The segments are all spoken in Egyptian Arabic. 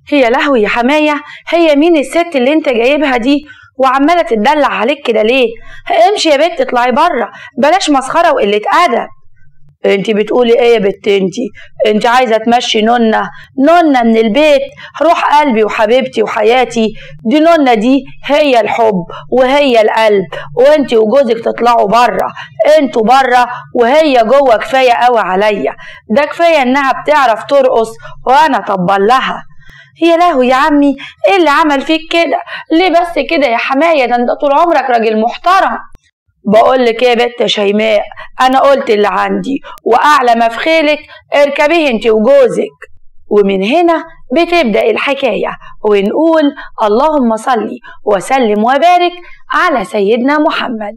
هي لهوي يا حماية هي مين الست اللي انت جايبها دي وعمالة تدلع عليك كده ليه امشي يا بنت اطلعي بره بلاش مسخرة وقلة أدب انت بتقولي ايه يا بت انت انت عايزه تمشي نونه نونه من البيت روح قلبي وحبيبتي وحياتي دي نونه دي هي الحب وهي القلب وانت وجوزك تطلعوا بره انتوا بره وهي جوه كفايه قوي عليا ده كفايه انها بتعرف ترقص وانا طبل لها يا لهوي يا عمي ايه اللي عمل فيك كده ليه بس كده يا حمايه ده انت طول عمرك راجل محترم بقول لك ايه يا بت شيماء انا قلت اللي عندي واعلى ما في خيلك اركبيه انت وجوزك ومن هنا بتبدا الحكايه ونقول اللهم صل وسلم وبارك على سيدنا محمد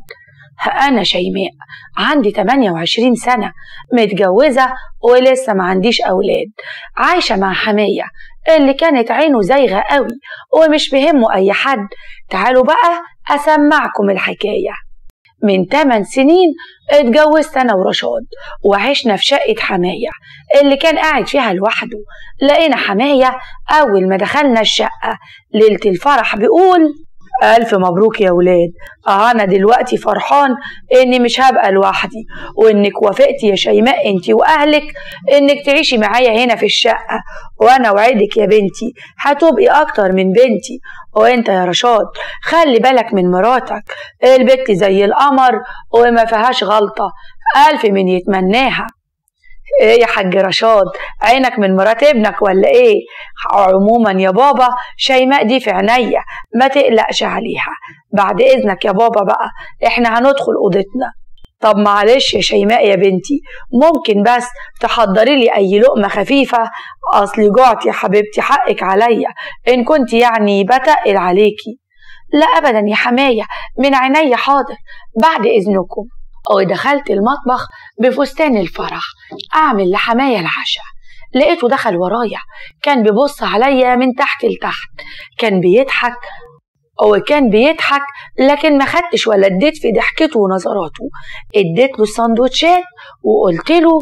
أنا شيماء عندي 28 سنة متجوزة ولسه ما عنديش أولاد عايشة مع حماية اللي كانت عينه زايغة قوي ومش بهمه أي حد تعالوا بقى أسمعكم الحكاية من 8 سنين اتجوزت انا ورشاد وعشنا في شقة حماية اللي كان قاعد فيها لوحده لقينا حماية أول ما دخلنا الشقة ليلة الفرح بيقول ألف مبروك يا ولاد أه أنا دلوقتي فرحان إني مش هبقى لوحدي وإنك وافقتي يا شيماء أنت وأهلك إنك تعيشي معايا هنا في الشقة وأنا وعدك يا بنتي هتبقي أكتر من بنتي وأنت يا رشاد خلي بالك من مراتك البت زي القمر وما فيهاش غلطة ألف من يتمناها ايه يا حاج رشاد عينك من مرات ابنك ولا ايه عموما يا بابا شيماء دي في عينيا ما تقلقش عليها بعد اذنك يا بابا بقى احنا هندخل اوضتنا طب معلش يا شيماء يا بنتي ممكن بس تحضري لي اي لقمه خفيفه اصلي جعت يا حبيبتي حقك عليا ان كنت يعني بتقل عليكي لا ابدا يا حمايه من عينيا حاضر بعد اذنكم ودخلت المطبخ بفستان الفرح أعمل لحماية العشاء لقيته دخل ورايا كان بيبص عليا من تحت لتحت كان بيضحك وكان بيضحك لكن ما خدتش ولا اديت في ضحكته ونظراته اديت له السندوتشات وقلت له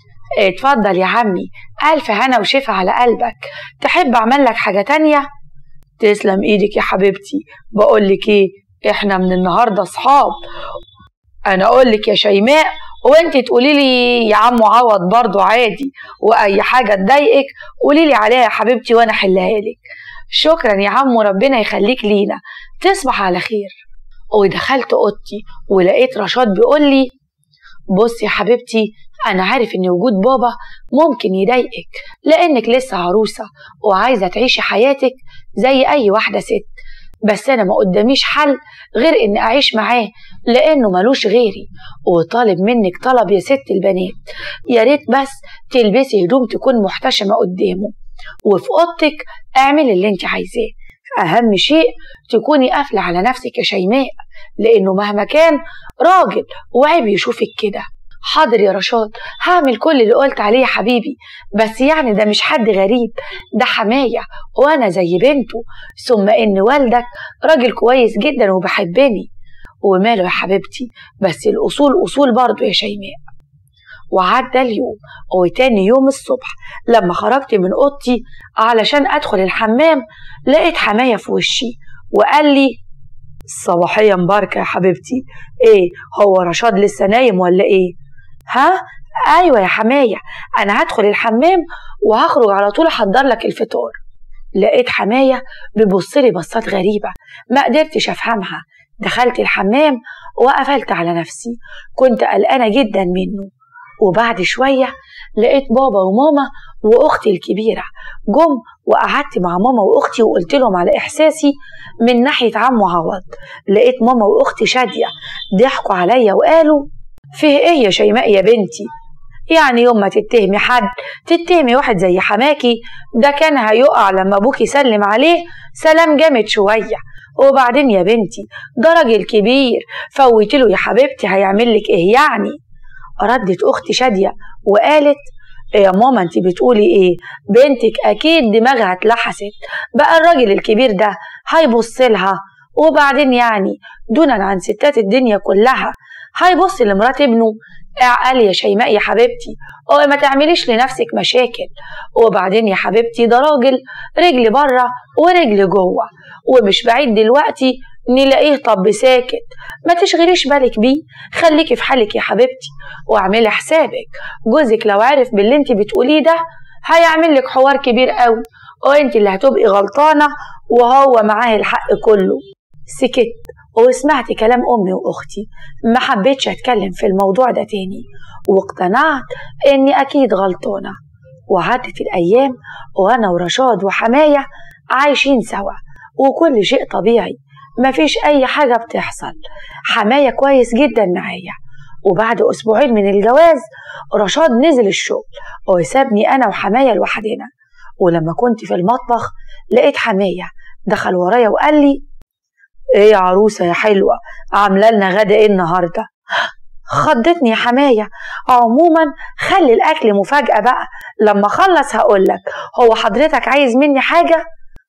اتفضل يا عمي ألف هنا وشفا على قلبك تحب أعمل لك حاجة تانية تسلم إيدك يا حبيبتي بقولك إيه إحنا من النهاردة صحاب انا اقول لك يا شيماء وانت تقولي لي يا عم عوض برضو عادي واي حاجه تضايقك قولي لي عليها يا حبيبتي وانا احلها لك شكرا يا عم وربنا يخليك لينا تصبح على خير ودخلت اوضتي ولقيت رشاد بيقول لي بصي يا حبيبتي انا عارف ان وجود بابا ممكن يضايقك لانك لسه عروسه وعايزه تعيشي حياتك زي اي واحده ست بس انا ما قداميش حل غير ان اعيش معاه لانه ملوش غيري وطالب منك طلب يا ست البنات يا ريت بس تلبسي هدوم تكون محتشمه قدامه وفي اوضتك اعملي اللي انت عايزاه اهم شيء تكوني قافله على نفسك يا شيماء لانه مهما كان راجل وعيب يشوفك كده حاضر يا رشاد هعمل كل اللي قلت عليه يا حبيبي بس يعني ده مش حد غريب ده حماية وأنا زي بنته ثم إن والدك راجل كويس جدا وبحبني وماله يا حبيبتي بس الأصول أصول برضه يا شيماء وعدى اليوم وتاني يوم الصبح لما خرجت من أوضتي علشان أدخل الحمام لقيت حماية في وشي وقال لي الصباحية مباركة يا حبيبتي ايه هو رشاد لسه نايم ولا ايه ها ايوه يا حمايه انا هدخل الحمام وهخرج على طول احضر لك الفطار لقيت حمايه بيبص لي بصات غريبه ما قدرتش افهمها دخلت الحمام وقفلت على نفسي كنت قلقانه جدا منه وبعد شويه لقيت بابا وماما واختي الكبيره جم وقعدت مع ماما واختي وقلت لهم على احساسي من ناحيه عمو عوض لقيت ماما واختي شاديه ضحكوا عليا وقالوا فيه ايه يا شيماء يا بنتي يعني يوم ما تتهمي حد تتهمي واحد زي حماكي ده كان هيقع لما ابوك يسلم عليه سلام جامد شويه وبعدين يا بنتي ده راجل كبير فوتي له يا حبيبتي هيعمل لك ايه يعني ردت اختي شاديه وقالت إيه يا ماما انت بتقولي ايه بنتك اكيد دماغها اتلحست بقى الراجل الكبير ده هيبص لها وبعدين يعني دونا عن ستات الدنيا كلها هيبص لمرات ابنه اعقلي يا شيماء يا حبيبتي هو ما تعمليش لنفسك مشاكل وبعدين يا حبيبتي ده راجل رجل بره ورجل جوه ومش بعيد دلوقتي نلاقيه طب ساكت ما تشغليش بالك بيه خليكي في حالك يا حبيبتي واعملي حسابك جوزك لو عرف باللي انت بتقوليه ده هيعمل لك حوار كبير قوي وانت اللي هتبقي غلطانه وهو معاه الحق كله سكت وسمعت كلام امي واختي ما حبيتش اتكلم في الموضوع ده تاني واقتنعت اني اكيد غلطانه وعدت الايام وانا ورشاد وحمايه عايشين سوا وكل شيء طبيعي مفيش أي حاجة بتحصل حماية كويس جدا معايا وبعد أسبوعين من الجواز رشاد نزل الشغل وسابني أنا وحماية لوحدنا ولما كنت في المطبخ لقيت حماية دخل ورايا وقال لي ايه يا عروسة يا حلوة عاملة لنا غدا ايه النهاردة خضتني يا حماية عموما خلي الأكل مفاجأة بقى لما أخلص هقولك هو حضرتك عايز مني حاجة؟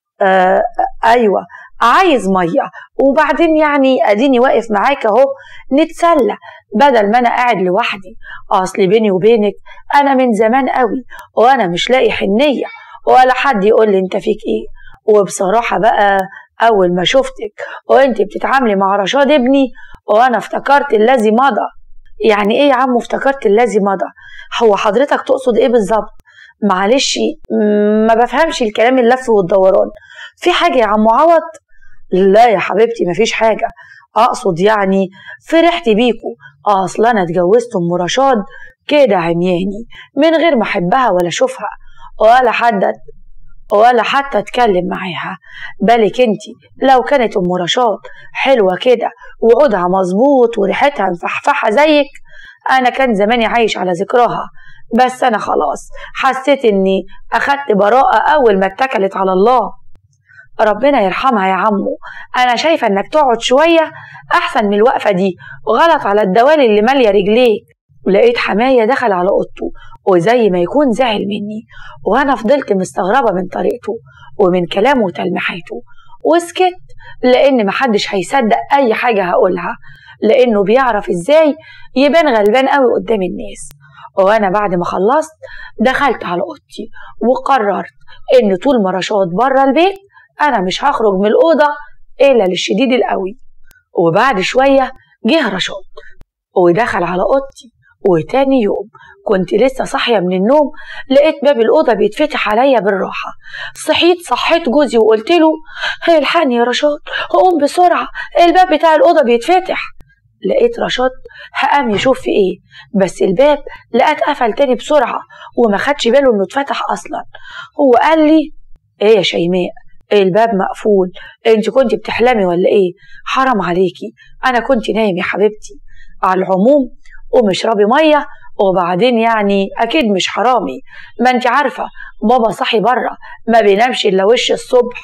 آه أيوة عايز ميه وبعدين يعني اديني واقف معاك اهو نتسلى بدل ما انا قاعد لوحدي اصل بيني وبينك انا من زمان قوي وانا مش لاقي حنيه ولا حد يقول لي انت فيك ايه وبصراحه بقى اول ما شفتك وانت بتتعاملي مع رشاد ابني وانا افتكرت الذي مضى يعني ايه يا عم افتكرت الذي مضى هو حضرتك تقصد ايه بالظبط معلش ما بفهمش الكلام اللف والدوران في حاجه يا عم عوض لا يا حبيبتي مفيش حاجة أقصد يعني فرحت بيكو أصل أنا اتجوزت أم رشاد كده عمياني من غير ما أحبها ولا أشوفها ولا حد ولا حتى أتكلم معاها بالك انتي لو كانت أم رشاد حلوة كده وعودها مظبوط وريحتها مفحفحة زيك أنا كان زماني عايش على ذكراها بس أنا خلاص حسيت إني أخدت براءة أول ما اتكلت على الله ربنا يرحمها يا عمو انا شايفه انك تقعد شويه احسن من الوقفه دي غلط على الدوالي اللي ماليه رجليك لقيت حماية دخل على أوضته وزي ما يكون زعل مني وأنا فضلت مستغربة من طريقته ومن كلامه وتلميحاته وسكت لأن محدش هيصدق أي حاجة هقولها لأنه بيعرف إزاي يبان غلبان قوي قدام الناس وأنا بعد ما خلصت دخلت على أوضتي وقررت إن طول ما رشاد بره البيت أنا مش هخرج من الأوضة إلا للشديد القوي وبعد شوية جه رشاد ودخل على أوضتي وتاني يوم كنت لسه صاحية من النوم لقيت باب الأوضة بيتفتح عليا بالراحة صحيت صحيت جوزي وقلت له الحقني يا رشاد قوم بسرعة الباب بتاع الأوضة بيتفتح لقيت رشاد هقام يشوف في ايه بس الباب لقيت قفل تاني بسرعة وما خدش باله انه اتفتح اصلا هو قال لي ايه يا شيماء الباب مقفول انت كنت بتحلمي ولا ايه حرام عليكي انا كنت نايم يا حبيبتي على العموم قومي اشربي ميه وبعدين يعني اكيد مش حرامي ما انت عارفه بابا صحي بره ما بينامش الا وش الصبح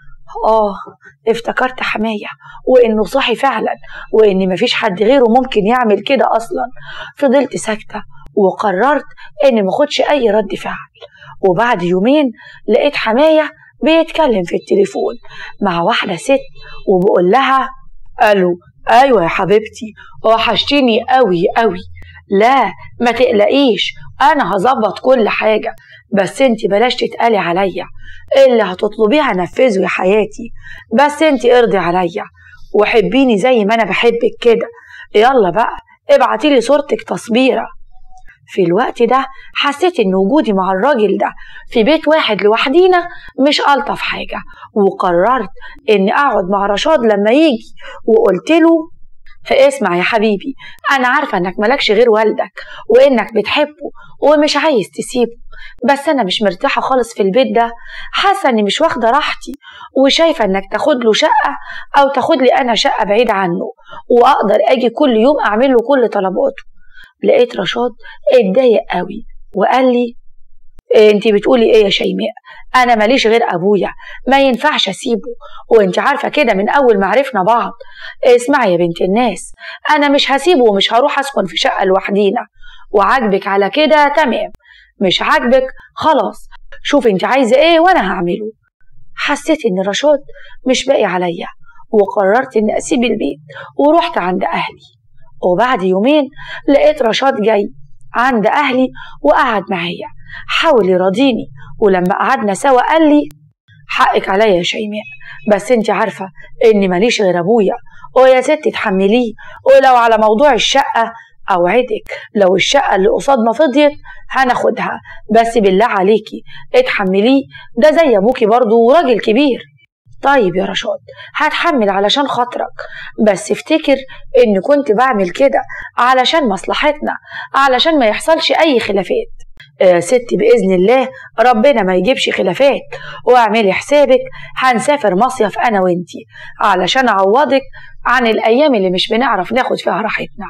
اه افتكرت حمايه وانه صحي فعلا وان مفيش حد غيره ممكن يعمل كده اصلا فضلت ساكته وقررت اني ماخدش اي رد فعل وبعد يومين لقيت حمايه بيتكلم في التليفون مع واحدة ست وبقول لها ألو أيوة يا حبيبتي وحشتيني قوي قوي لا ما تقلقيش أنا هظبط كل حاجة بس انت بلاش تتقلي عليا اللي هتطلبيه هنفذه يا حياتي بس انت ارضي عليا وحبيني زي ما انا بحبك كده يلا بقى ابعتيلي صورتك تصبيره في الوقت ده حسيت ان وجودي مع الراجل ده في بيت واحد لوحدينا مش الطف حاجه وقررت اني اقعد مع رشاد لما يجي وقلت له اسمع يا حبيبي انا عارفه انك ملكش غير والدك وانك بتحبه ومش عايز تسيبه بس انا مش مرتاحه خالص في البيت ده حاسه اني مش واخده راحتي وشايفه انك تاخد له شقه او تاخد لي انا شقه بعيد عنه واقدر اجي كل يوم اعمل له كل طلباته لقيت رشاد اتضايق قوي وقال لي إيه انت بتقولي ايه يا شيماء انا ماليش غير ابويا ما ينفعش اسيبه وانت عارفه كده من اول ما عرفنا بعض اسمعي يا بنت الناس انا مش هسيبه ومش هروح اسكن في شقه لوحدينا وعاجبك على كده تمام مش عاجبك خلاص شوف انت عايزه ايه وانا هعمله حسيت ان رشاد مش باقي عليا وقررت اني اسيب البيت ورحت عند اهلي وبعد يومين لقيت رشاد جاي عند أهلي وقعد معايا حاول يراضيني ولما قعدنا سوا قال لي حقك عليا يا شيماء بس انت عارفة اني ماليش غير ابويا ويا ستي تحمليه ولو على موضوع الشقة أوعدك لو الشقة اللي قصادنا فضيت هناخدها بس بالله عليكي اتحمليه ده زي أبوكي برضه وراجل كبير طيب يا رشاد هتحمل علشان خاطرك بس افتكر اني كنت بعمل كده علشان مصلحتنا علشان ما يحصلش اي خلافات آه ستي بإذن الله ربنا ما يجيبش خلافات واعملي حسابك هنسافر مصيف أنا وانتي علشان أعوضك عن الأيام اللي مش بنعرف ناخد فيها راحتنا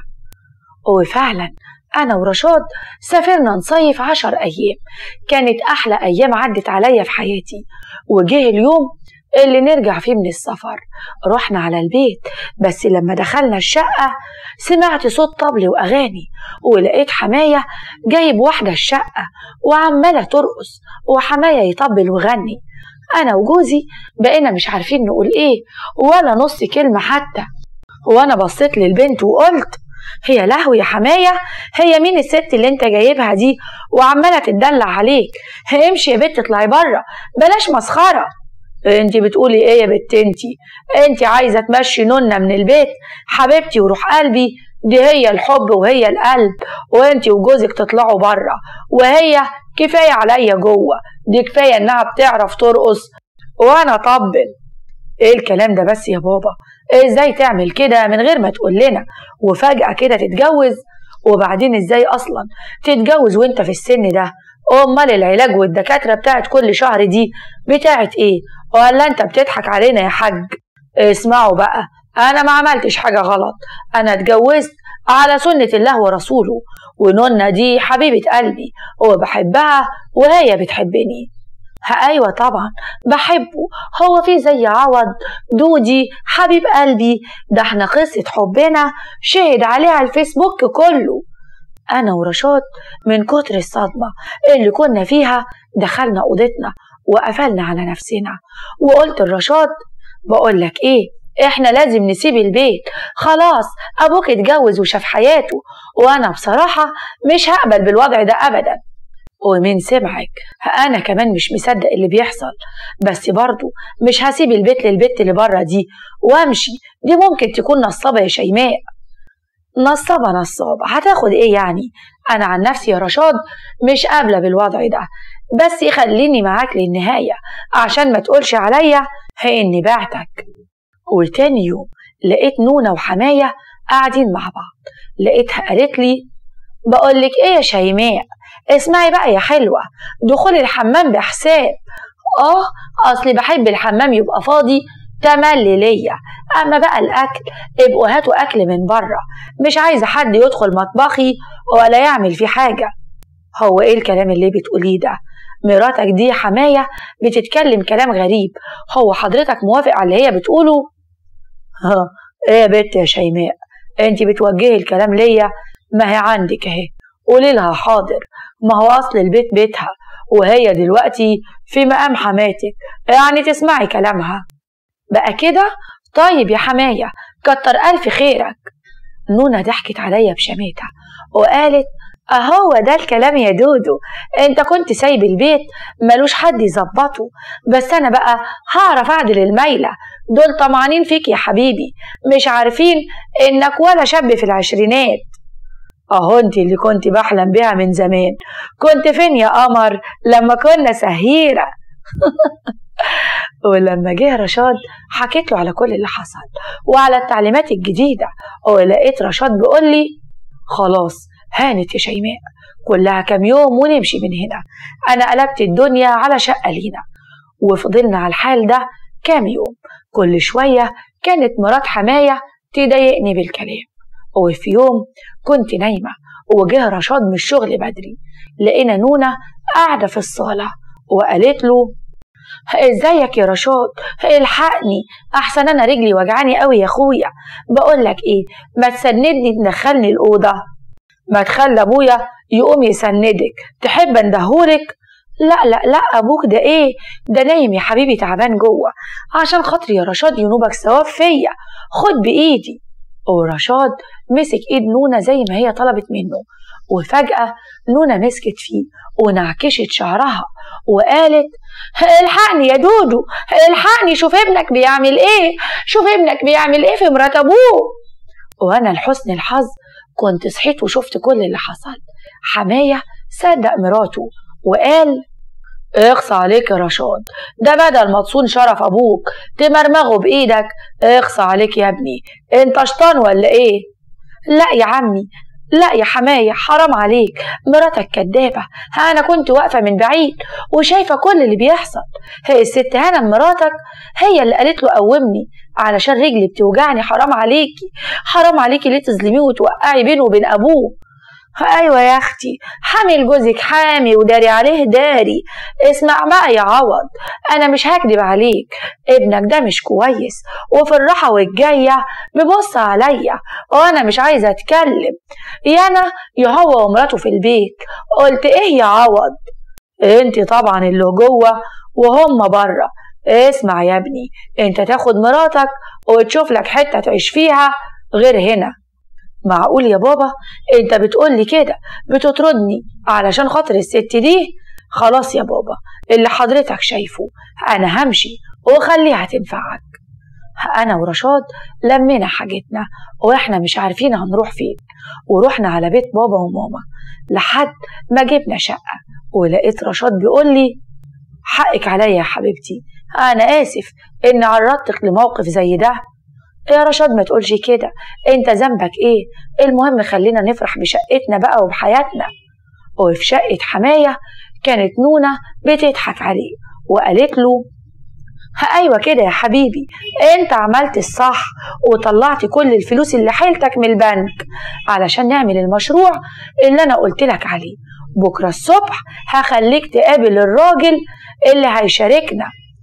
وفعلا أنا ورشاد سافرنا نصيف عشر أيام كانت أحلى أيام عدت عليا في حياتي وجه اليوم اللي نرجع فيه من السفر رحنا على البيت بس لما دخلنا الشقة سمعت صوت طبل وأغاني ولقيت حماية جايب واحدة الشقة وعمالة ترقص وحماية يطبل وغني أنا وجوزي بقينا مش عارفين نقول إيه ولا نص كلمة حتى وأنا بصيت للبنت وقلت هي لهوي يا حماية هي مين الست اللي انت جايبها دي وعمالة تدلع عليك امشي يا بنت اطلعي بره بلاش مسخرة انت بتقولي ايه يا بت انتي انت عايزه تمشي نونه من البيت حبيبتي وروح قلبي دي هي الحب وهي القلب وانت وجوزك تطلعوا بره وهي كفايه عليا جوه دي كفايه انها بتعرف ترقص وانا طبل ايه الكلام ده بس يا بابا ازاي تعمل كده من غير ما تقول لنا وفجاه كده تتجوز وبعدين ازاي اصلا تتجوز وانت في السن ده امال العلاج والدكاتره بتاعت كل شهر دي بتاعت ايه ولا انت بتضحك علينا يا حاج اسمعوا بقى انا ما عملتش حاجه غلط انا اتجوزت على سنه الله ورسوله ونونا دي حبيبه قلبي وبحبها وهي بتحبني ايوه طبعا بحبه هو في زي عوض دودي حبيب قلبي ده احنا قصه حبنا شهد عليها الفيسبوك كله انا ورشاد من كتر الصدمه اللي كنا فيها دخلنا اوضتنا وقفلنا على نفسنا وقلت لرشاد بقول لك ايه احنا لازم نسيب البيت خلاص ابوك اتجوز وشاف حياته وانا بصراحه مش هقبل بالوضع ده ابدا ومين سمعك انا كمان مش مصدق اللي بيحصل بس برضه مش هسيب البيت للبت اللي بره دي وامشي دي ممكن تكون نصابه يا شيماء نصابة نصابة هتاخد ايه يعني انا عن نفسي يا رشاد مش قابلة بالوضع ده بس يخليني معاك للنهاية عشان ما تقولش عليا اني بعتك وتاني يوم لقيت نونة وحماية قاعدين مع بعض لقيتها قالت لي بقولك ايه يا شيماء اسمعي بقى يا حلوة دخول الحمام بحساب اه اصلي بحب الحمام يبقى فاضي تملي ليا اما بقى الاكل ابقوا هاتوا اكل من بره مش عايزه حد يدخل مطبخي ولا يعمل فيه حاجه هو ايه الكلام اللي بتقوليه ده مراتك دي حماية بتتكلم كلام غريب هو حضرتك موافق على اللي هي بتقوله ها ايه يا بنت يا شيماء انت بتوجهي الكلام ليا ما هي عندك اهي قولي لها حاضر ما هو اصل البيت بيتها وهي دلوقتي في مقام حماتك يعني تسمعي كلامها بقى كده طيب يا حماية كتر ألف خيرك نونا ضحكت عليا بشماتها وقالت أهو ده الكلام يا دودو انت كنت سايب البيت ملوش حد يظبطه بس انا بقى هعرف اعدل الميلة دول طمعانين فيك يا حبيبي مش عارفين انك ولا شاب في العشرينات اهو انت اللي كنت بحلم بيها من زمان كنت فين يا قمر لما كنا سهيرة ولما جه رشاد حكيت له على كل اللي حصل وعلى التعليمات الجديدة ولقيت رشاد بيقول لي خلاص هانت يا شيماء كلها كام يوم ونمشي من هنا أنا قلبت الدنيا على شقة لينا وفضلنا على الحال ده كام يوم كل شوية كانت مرات حماية تضايقني بالكلام وفي يوم كنت نايمة وجه رشاد من الشغل بدري لقينا نونة قاعدة في الصالة وقالت له ازيك يا رشاد الحقني احسن انا رجلي وجعاني قوي يا اخويا بقول لك ايه ما تسندني تدخلني الاوضه ما تخلي ابويا يقوم يسندك تحب اندهولك لا لا لا ابوك ده ايه ده نايم يا حبيبي تعبان جوه عشان خاطري يا رشاد ينوبك ثواب فيا خد بايدي ورشاد مسك ايد نونة زي ما هي طلبت منه وفجأة نونة مسكت فيه ونعكشت شعرها وقالت الحقني يا دودو الحقني شوف ابنك بيعمل ايه شوف ابنك بيعمل ايه في مرات ابوه وانا لحسن الحظ كنت صحيت وشفت كل اللي حصل حماية صدق مراته وقال اخص عليك يا رشاد ده بدل ما تصون شرف ابوك تمرمغه بايدك اخص عليك يا ابني انت شطان ولا ايه لا يا عمي لا يا حماية حرام عليك مراتك كدابة أنا كنت واقفة من بعيد وشايفة كل اللي بيحصل هي الست هنا مراتك هي اللي قالت له قومني علشان رجلي بتوجعني حرام عليكي حرام عليكي ليه تظلميه وتوقعي بينه وبين أبوه ايوه يا اختي حامل جوزك حامي وداري عليه داري اسمع بقى يا عوض انا مش هكدب عليك ابنك ده مش كويس وفي الراحه والجايه ببص عليا وانا مش عايزه اتكلم يا انا يا هو ومراته في البيت قلت ايه يا عوض انت طبعا اللي جوه وهم بره اسمع يا ابني انت تاخد مراتك وتشوف لك حته تعيش فيها غير هنا معقول يا بابا انت بتقولي كده بتطردني علشان خاطر الست دي خلاص يا بابا اللي حضرتك شايفه انا همشي وخليها تنفعك انا ورشاد لمينا حاجتنا واحنا مش عارفين هنروح فين ورحنا على بيت بابا وماما لحد ما جبنا شقة ولقيت رشاد بيقول لي حقك عليا يا حبيبتي انا اسف اني عرضتك لموقف زي ده يا رشاد ما تقولش كده انت ذنبك ايه المهم خلينا نفرح بشقتنا بقى وبحياتنا وفي شقة حماية كانت نونة بتضحك عليه وقالت له ايوه كده يا حبيبي انت عملت الصح وطلعت كل الفلوس اللي حيلتك من البنك علشان نعمل المشروع اللي انا قلت لك عليه بكره الصبح هخليك تقابل الراجل اللي هيشاركنا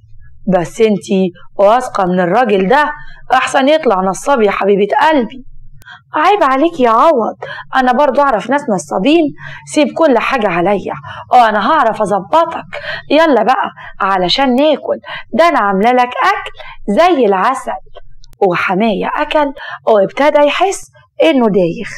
بس انتي واثقه من الراجل ده احسن يطلع نصاب يا حبيبه قلبي عيب عليك يا عوض انا برضو اعرف ناس نصابين سيب كل حاجه عليا وانا هعرف اظبطك يلا بقى علشان ناكل ده انا عامله لك اكل زي العسل وحمايه اكل وابتدى يحس انه دايخ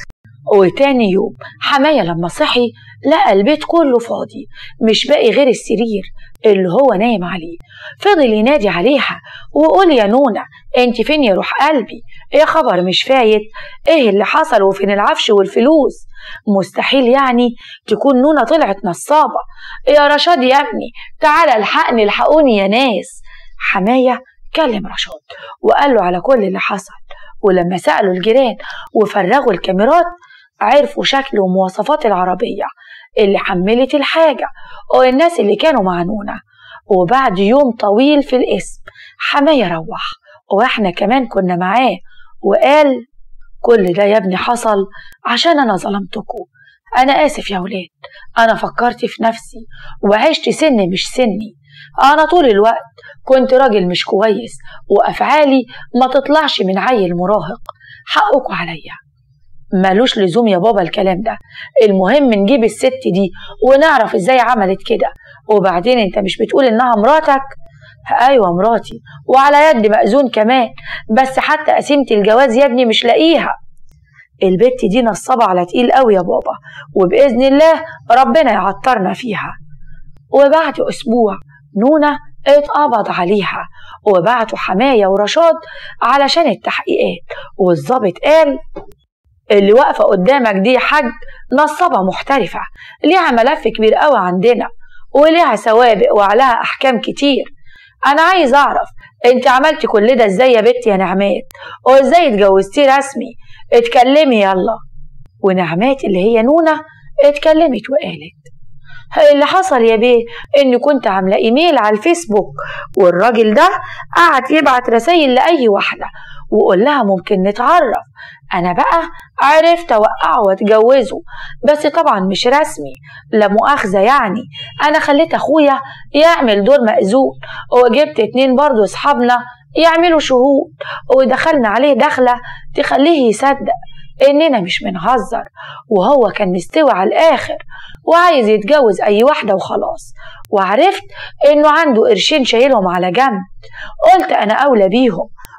وتاني يوم حماية لما صحي لقى البيت كله فاضي مش باقي غير السرير اللي هو نايم عليه فضل ينادي عليها وقول يا نونة انت فين يا روح قلبي ايه خبر مش فايت ايه اللي حصل وفين العفش والفلوس مستحيل يعني تكون نونة طلعت نصابة يا رشاد يا ابني تعالى الحقني الحقوني يا ناس حماية كلم رشاد وقال له على كل اللي حصل ولما سألوا الجيران وفرغوا الكاميرات عرفوا شكل ومواصفات العربية اللي حملت الحاجة والناس اللي كانوا مع نونا وبعد يوم طويل في الاسم حماية روح واحنا كمان كنا معاه وقال كل ده يا ابني حصل عشان انا ظلمتكم انا اسف يا ولاد انا فكرت في نفسي وعشت سن مش سني انا طول الوقت كنت راجل مش كويس وافعالي ما تطلعش من عيل مراهق حقكم عليا ملوش لزوم يا بابا الكلام ده المهم نجيب الست دي ونعرف ازاي عملت كده وبعدين انت مش بتقول انها مراتك ايوه مراتي وعلى يد مأذون كمان بس حتى قسيمة الجواز يا ابني مش لاقيها البت دي نصابة على تقيل قوي يا بابا وبإذن الله ربنا يعطرنا فيها وبعد أسبوع نونة اتقبض عليها وبعتوا حماية ورشاد علشان التحقيقات والظابط قال اللي واقفة قدامك دي يا حاج نصابة محترفة ليها ملف كبير قوي عندنا وليها سوابق وعليها أحكام كتير أنا عايز أعرف أنت عملتي كل ده إزاي يا بنتي يا نعمات وإزاي اتجوزتي رسمي اتكلمي يلا ونعمات اللي هي نونة اتكلمت وقالت اللي حصل يا بيه اني كنت عامله ايميل على الفيسبوك والراجل ده قعد يبعت رسايل لاي واحده وقول لها ممكن نتعرف انا بقى عرفت اوقعه واتجوزه بس طبعا مش رسمي لا مؤاخذة يعني انا خليت اخويا يعمل دور مأذون وجبت اتنين برضو اصحابنا يعملوا شهود ودخلنا عليه دخلة تخليه يصدق اننا مش بنهزر وهو كان مستوي على الاخر وعايز يتجوز اي واحده وخلاص وعرفت انه عنده قرشين شايلهم على جنب قلت انا اولى بيهم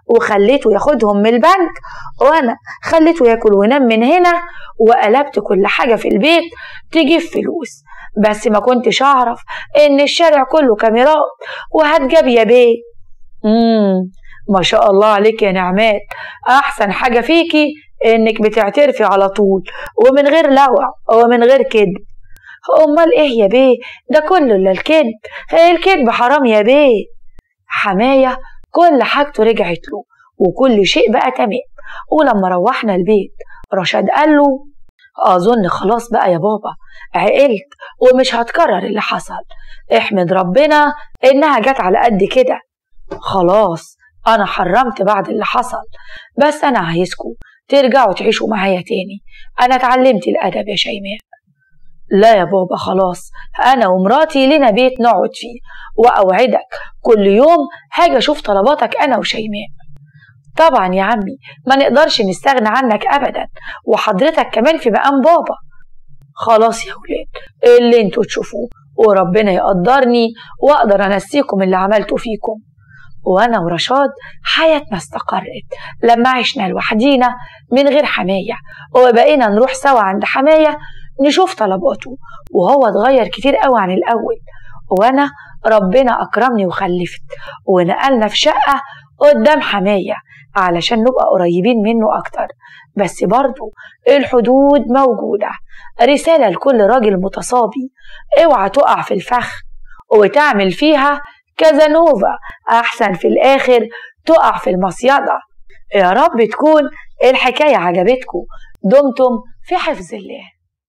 وخليته ياخدهم من البنك وانا خليته ياكل وينام من هنا وقلبت كل حاجة في البيت تجيب فلوس بس ما كنتش اعرف ان الشارع كله كاميرات وهتجاب يا بيه امم ما شاء الله عليك يا نعمات احسن حاجة فيكي انك بتعترفي على طول ومن غير لوع ومن غير كذب امال ايه يا بيه ده كله الا الكذب الكذب حرام يا بيه حماية كل حاجته رجعت له وكل شيء بقى تمام ولما روحنا البيت رشاد قال له أظن خلاص بقى يا بابا عقلت ومش هتكرر اللي حصل احمد ربنا إنها جت على قد كده خلاص أنا حرمت بعد اللي حصل بس أنا عايزكم ترجعوا تعيشوا معايا تاني أنا اتعلمت الأدب يا شيماء لا يا بابا خلاص أنا ومراتي لنا بيت نقعد فيه وأوعدك كل يوم هاجي أشوف طلباتك أنا وشيماء طبعا يا عمي ما نقدرش نستغنى عنك أبدا وحضرتك كمان في مقام بابا خلاص يا ولاد اللي انتوا تشوفوه وربنا يقدرني واقدر انسيكم اللي عملته فيكم وانا ورشاد حياتنا استقرت لما عشنا لوحدينا من غير حمايه وبقينا نروح سوا عند حمايه نشوف طلباته وهو اتغير كتير قوي عن الاول وانا ربنا اكرمني وخلفت ونقلنا في شقه قدام حمايه علشان نبقى قريبين منه اكتر بس برضه الحدود موجوده رساله لكل راجل متصابي اوعى تقع في الفخ وتعمل فيها كازانوفا احسن في الاخر تقع في المصيده يا رب تكون الحكايه عجبتكم دمتم في حفظ الله